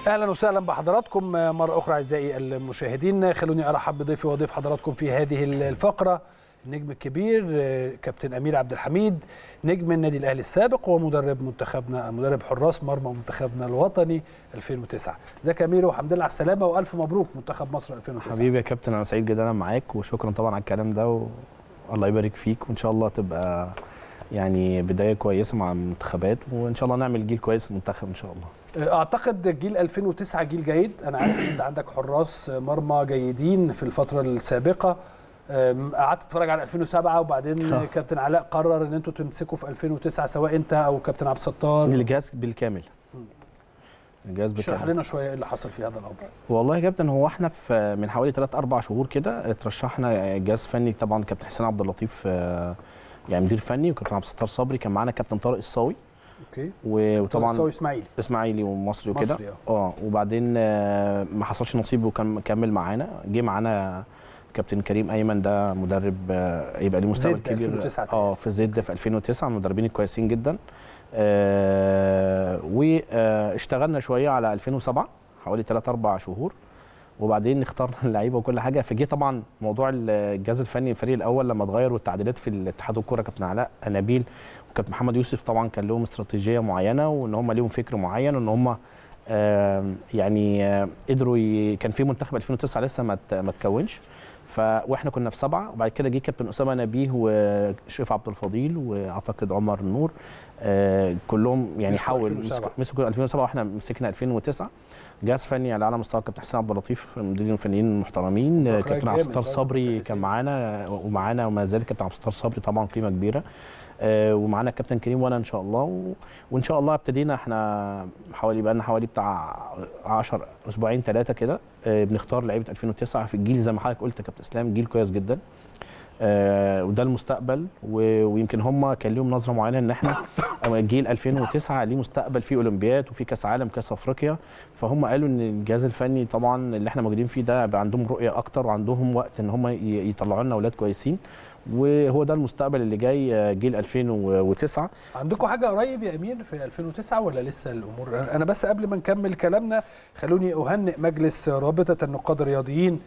اهلا وسهلا بحضراتكم مره اخرى اعزائي المشاهدين خلوني ارحب بضيفي وضيف حضراتكم في هذه الفقره النجم الكبير كابتن امير عبد الحميد نجم النادي الاهلي السابق ومدرب منتخبنا مدرب حراس مرمى منتخبنا الوطني 2009 ازيك يا امير والحمد لله على السلامه والف مبروك منتخب مصر 2009 حبيبي يا كابتن انا سعيد جدا انا معاك وشكرا طبعا على الكلام ده والله يبارك فيك وان شاء الله تبقى يعني بدايه كويسه مع المنتخبات وان شاء الله نعمل جيل كويس المنتخب ان شاء الله اعتقد جيل 2009 جيل جيد انا عارف ان انت عندك حراس مرمى جيدين في الفتره السابقه قعدت تتفرج على 2007 وبعدين آه. كابتن علاء قرر ان انتوا تمسكوا في 2009 سواء انت او كابتن عبد الستار الجهاز بالكامل الجهاز اشرح بالكامل لنا شويه ايه اللي حصل في هذا الامر والله يا كابتن هو احنا في من حوالي 3 4 شهور كده اترشحنا جهاز فني طبعا كابتن حسين عبد اللطيف آه، يعني مدير فني وكابتن عبد الستار صبري كان معانا كابتن طارق الصاوي اوكي و- طبعا وطبعا اسماعيلي اسماعيلي ومصري وكده مصري، آه. اه وبعدين آه، ما حصلش نصيب وكان مكمل معانا جه معانا كابتن كريم ايمن ده مدرب آه، يبقى ليه مستقبل زد كبير 2009 اه في زد في 2009 من المدربين الكويسين جدا آه واشتغلنا شويه على 2007 حوالي 3 4 شهور وبعدين اخترنا اللعيبه وكل حاجه فجه طبعا موضوع الجهاز الفني الفريق الاول لما اتغير والتعديلات في الاتحاد الكوره كابتن علاء نبيل وكابتن محمد يوسف طبعا كان لهم استراتيجيه معينه وان هم ليهم فكر معين وان هم آه، يعني آه، قدروا ي... كان في منتخب 2009 لسه ما ت- ما اتكونش ف واحنا كنا في سبعه وبعد كده جه كابتن اسامه نبيه وشريف عبد الفضيل واعتقد عمر النور آه، كلهم يعني مسكوا حاول 2007. مسكوا- مسكوا 2007 واحنا مسكنا 2009 جهاز فني على اعلى مستوى كابتن حسين عبد اللطيف المديرين الفنيين المحترمين آه، أخراج كابتن عبد جامد الستار برضه، صبري كابتن كان حسين. معانا ومعانا وما زال كابتن عبد الستار صبري طبعا قيمه كبيره آه، ومعانا الكابتن كريم وانا ان شاء الله و... وان شاء الله ابتدينا احنا حوالي بقى لنا حوالي بتاع 10 اسبوعين ثلاثه كده آه، بنختار لعيبه 2009 في الجيل زي ما حضرتك قلت يا كابتن اسلام جيل كويس جدا آه، وده المستقبل و- ويمكن هم كان لهم نظره معينه ان احنا جيل 2009 ليه مستقبل في اولمبياد وفي كاس عالم كاس افريقيا فهم قالوا ان الجهاز الفني طبعا اللي احنا موجودين فيه ده بقى عندهم رؤيه اكتر وعندهم وقت ان هم ي- يطلعوا لنا اولاد كويسين وهو ده المستقبل اللي جاي آه، جيل 2009 عندكم حاجه قريب يا امير في 2009 ولا لسه الامور انا بس قبل ما نكمل كلامنا خلوني اهنئ مجلس رابطه النقاد الرياضيين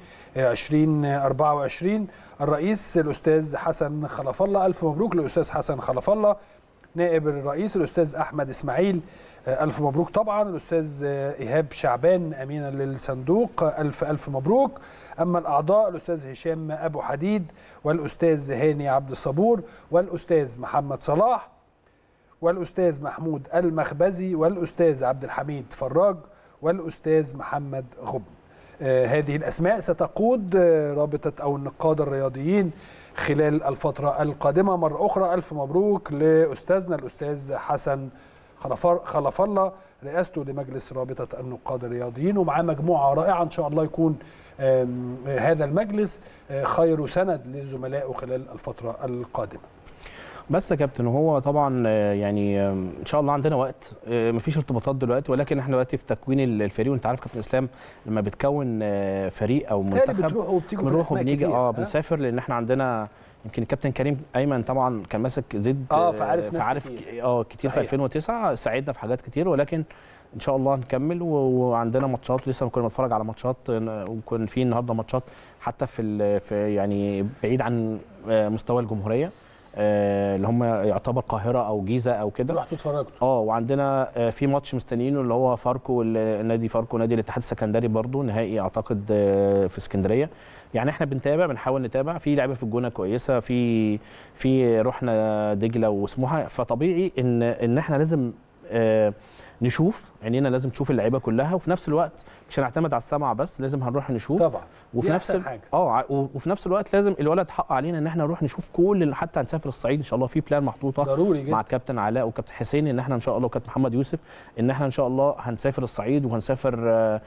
2024 الرئيس الاستاذ حسن خلف الله الف مبروك للاستاذ حسن خلف الله نائب الرئيس الاستاذ احمد اسماعيل الف مبروك طبعا الاستاذ ايهاب شعبان امينا للصندوق الف الف مبروك اما الاعضاء الاستاذ هشام ابو حديد والاستاذ هاني عبد الصبور والاستاذ محمد صلاح والاستاذ محمود المخبزي والاستاذ عبد الحميد فراج والاستاذ محمد غبن آه هذه الاسماء ستقود آه رابطه او النقاد الرياضيين خلال الفتره القادمه مره اخرى الف مبروك لاستاذنا الاستاذ حسن خلف- خلف الله رئاسته لمجلس رابطه النقاد الرياضيين ومعاه مجموعه رائعه ان شاء الله يكون آم، آه، هذا المجلس آه، خير سند لزملائه خلال الفتره القادمه بس يا كابتن هو طبعا آه، يعني آه، ان شاء الله عندنا وقت آه، مفيش ارتباطات دلوقتي ولكن احنا دلوقتي في تكوين ال- الفريق وانت عارف كابتن اسلام لما بتكون آه، فريق او بالتالي منتخب بتروحوا وبتيجوا في بنروح الأسماء وبنيجي كتير، اه ها؟ بنسافر لان احنا عندنا يمكن الكابتن كريم ايمن طبعا كان ماسك زد آه، فعارف ناس فعارف كتير. ك- اه كتير في صحيح. 2009 ساعدنا في حاجات كتير ولكن ان شاء الله هنكمل و- وعندنا ماتشات لسه كنا بنتفرج على ماتشات آه، وكان في النهارده ماتشات حتى في ال- في يعني بعيد عن آه، مستوى الجمهوريه آه، اللي هم يعتبر قاهره او جيزه او كده رحتوا اتفرجتوا اه وعندنا آه، في ماتش مستنيينه اللي هو فاركو والنادي فاركو نادي الاتحاد السكندري برضو نهائي اعتقد آه، في اسكندريه يعني احنا بنتابع بنحاول نتابع في لعيبه في الجونه كويسه في في رحنا دجله وسموحه فطبيعي ان ان احنا لازم آه، نشوف عينينا لازم تشوف اللعيبه كلها وفي نفس الوقت مش هنعتمد على السمع بس لازم هنروح نشوف طبعا وفي دي نفس أحسن ال- حاجة. اه ع- و- وفي نفس الوقت لازم الولد حق علينا ان احنا نروح نشوف كل اللي حتى هنسافر الصعيد ان شاء الله في بلان محطوطه ضروري جدا مع الكابتن علاء وكابتن حسين ان احنا ان شاء الله وكابتن محمد يوسف ان احنا ان شاء الله هنسافر الصعيد وهنسافر آه،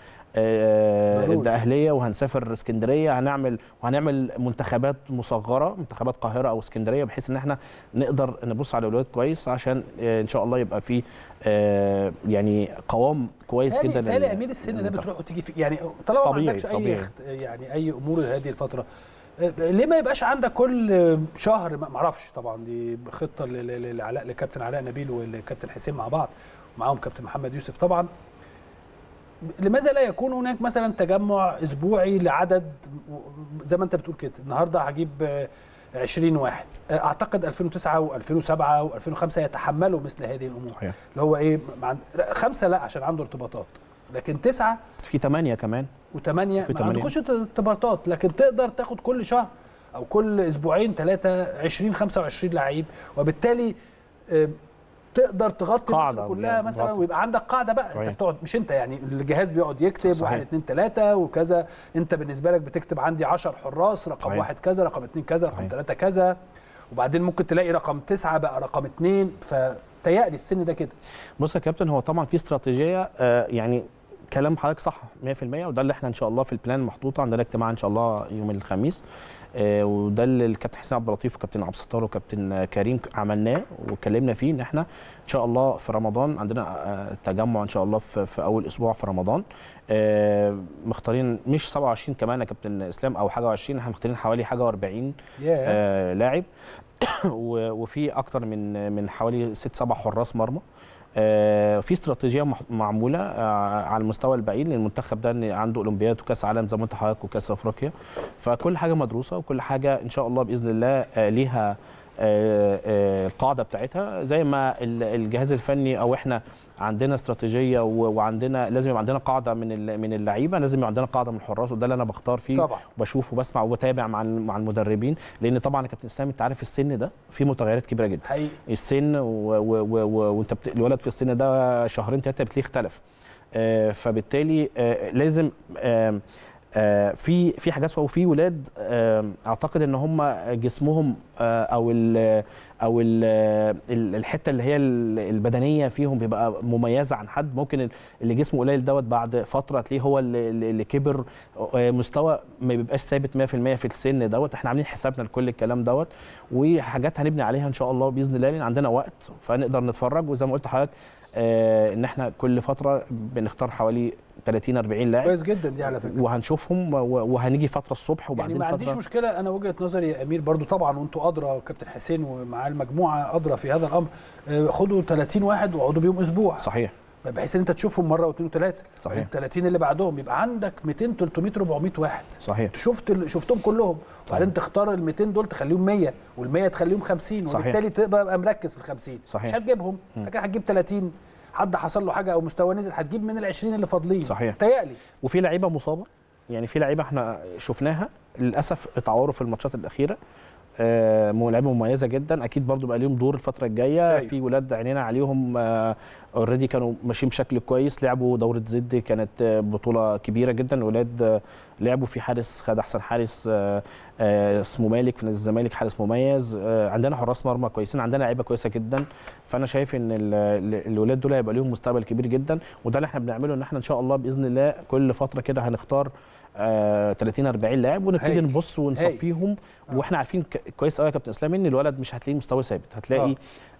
آه، ضروري. الدقهليه وهنسافر اسكندريه هنعمل وهنعمل منتخبات مصغره منتخبات القاهره او اسكندريه بحيث ان احنا نقدر نبص على الاولاد كويس عشان آه، ان شاء الله يبقى في آه، يعني قوام كويس تالي جدا تالي لل- امير السن ده للمنتخب. بتروح وتيجي في يعني طالما ما طبيعي، عندكش اي طبيعي. اخت... يعني اي امور هذه الفتره آه، ليه ما يبقاش عندك كل شهر ما ما اعرفش طبعا دي خطه ل- ل- لعلاء لكابتن علاء نبيل والكابتن حسين مع بعض ومعاهم كابتن محمد يوسف طبعا لماذا لا يكون هناك مثلا تجمع اسبوعي لعدد زي ما انت بتقول كده النهارده هجيب آه، 20 واحد آه، اعتقد 2009 و2007 و2005 يتحملوا مثل هذه الامور صحيح. اللي هو ايه مع لا، خمسه لا عشان عنده ارتباطات لكن تسعه في ثمانيه كمان وثمانيه في ما تمانية. عندكوش ارتباطات لكن تقدر تاخد كل شهر او كل اسبوعين ثلاثه 20 25 لعيب وبالتالي آه، تقدر تغطي قاعدة مصر كلها يعني مثلا تغطي. ويبقى عندك قاعده بقى صحيح. انت بتقعد مش انت يعني الجهاز بيقعد يكتب صحيح. واحد اثنين ثلاثه وكذا انت بالنسبه لك بتكتب عندي 10 حراس رقم صحيح. واحد كذا رقم اثنين كذا رقم صحيح. ثلاثه كذا وبعدين ممكن تلاقي رقم تسعه بقى رقم اثنين فتهيألي السن ده كده بص يا كابتن هو طبعا في استراتيجيه آه، يعني كلام حضرتك صح 100% وده اللي احنا ان شاء الله في البلان محطوطه عندنا اجتماع ان شاء الله يوم الخميس آه، وده اللي الكابتن حسين عبد اللطيف وكابتن عبد الستار وكابتن آه، كريم عملناه واتكلمنا فيه ان احنا ان شاء الله في رمضان عندنا آه، تجمع ان شاء الله في, في اول اسبوع في رمضان آه، مختارين مش 27 كمان يا كابتن اسلام او حاجه و20 احنا مختارين حوالي حاجه و40 ياه آه لاعب و- وفي اكتر من من حوالي ست سبع حراس مرمى آه في استراتيجيه مح- معموله آه على المستوى البعيد لان المنتخب ده إن عنده اولمبياد وكاس عالم زي ما انت حضرتك وكاس افريقيا فكل حاجه مدروسه وكل حاجه ان شاء الله باذن الله آه ليها آه، آه، القاعده بتاعتها زي ما ال- الجهاز الفني او احنا عندنا استراتيجيه و- وعندنا لازم يبقى عندنا قاعده من ال- من اللعيبه لازم يبقى عندنا قاعده من الحراس وده اللي انا بختار فيه طبعا بشوف وبسمع وبتابع مع ال- مع المدربين لان طبعا يا كابتن اسلام انت عارف السن ده فيه متغيرات كبيره جدا حقيقي السن و- و- و- و- وانت بت... الولد في السن ده شهرين ثلاثه بتلاقيه اختلف آه، فبالتالي آه، لازم آم، آه، في في حاجات وفي ولاد آم، اعتقد ان هم جسمهم آه، او ال او ال ال- الحته اللي هي ال- البدنيه فيهم بيبقى مميزه عن حد ممكن اللي جسمه قليل دوت بعد فتره تلاقيه هو اللي, اللي كبر آه، مستوى ما بيبقاش ثابت 100% في السن دوت احنا عاملين حسابنا لكل الكلام دوت وحاجات هنبني عليها ان شاء الله باذن الله لان عندنا وقت فنقدر نتفرج وزي ما قلت لحضرتك آه، ان احنا كل فتره بنختار حوالي 30 40 لاعب كويس جدا دي على فكره وهنشوفهم و- وهنيجي فتره الصبح يعني وبعدين ما عنديش فتره مشكله انا وجهه نظري يا امير برضو طبعا وانتوا ادرى وكابتن حسين ومع المجموعه ادرى في هذا الامر آه، خدوا 30 واحد واقعدوا بيهم اسبوع صحيح بحيث ان انت تشوفهم مره واثنين وثلاثه صحيح. ال 30 اللي بعدهم يبقى عندك 200 300 400 واحد صحيح شفت ال- شفتهم كلهم وبعدين تختار ال 200 دول تخليهم 100 وال 100 تخليهم 50 صحيح. وبالتالي تبقى مركز في ال 50 صحيح. مش هتجيبهم لكن هتجيب 30 حد حصل له حاجه او مستوى نزل هتجيب من ال 20 اللي فاضلين صحيح. تهيألي وفي لعيبه مصابه يعني في لعيبه احنا شفناها للاسف اتعوروا في الماتشات الاخيره آه، مو- لعيبه مميزه جدا اكيد برضو بقى ليهم دور الفتره الجايه أيوة. في ولاد عينينا عليهم اوريدي كانوا ماشيين بشكل كويس لعبوا دوره زد كانت آه، بطوله كبيره جدا ولاد آه، لعبوا في حارس خد احسن حارس آه، آه، اسمه مالك في نادي الزمالك حارس مميز آه، عندنا حراس مرمى كويسين عندنا لعيبه كويسه جدا فانا شايف ان ال- ال- الولاد دول هيبقى ليهم مستقبل كبير جدا وده اللي احنا بنعمله ان احنا ان شاء الله باذن الله كل فتره كده هنختار آه 30 40 لاعب ونبتدي هايل. نبص ونصفيهم واحنا عارفين ك- كويس قوي يا كابتن اسلام ان الولد مش هتلاقيه مستوى ثابت هتلاقي آه.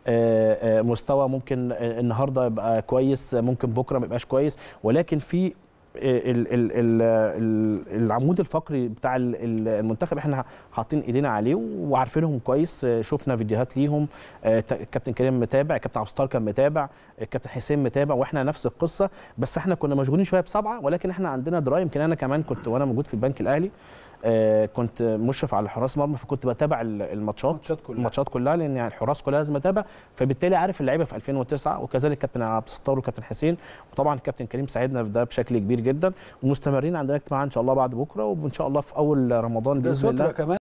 آه، آه، مستوى ممكن آه، النهارده يبقى كويس آه، ممكن بكره ما يبقاش كويس ولكن في آه، ال- ال- ال- ال- العمود الفقري بتاع ال- ال- المنتخب احنا حاطين ايدينا عليه وعارفينهم كويس آه، شفنا فيديوهات ليهم آه، ت- الكابتن كريم متابع الكابتن عبد الستار كان متابع الكابتن حسين متابع واحنا نفس القصه بس احنا كنا مشغولين شويه بسبعه ولكن احنا عندنا درايه يمكن انا كمان كنت وانا موجود في البنك الاهلي آه، كنت مشرف على حراس مرمى فكنت بتابع ال- الماتشات الماتشات كلها الماتشات كلها لان يعني الحراس كلها لازم اتابع فبالتالي عارف اللعيبه في 2009 وكذلك كابتن عبد الستار وكابتن حسين وطبعا الكابتن كريم ساعدنا في ده بشكل كبير جدا ومستمرين عندنا اجتماع ان شاء الله بعد بكره وان شاء الله في اول رمضان ده باذن الله سترة كمان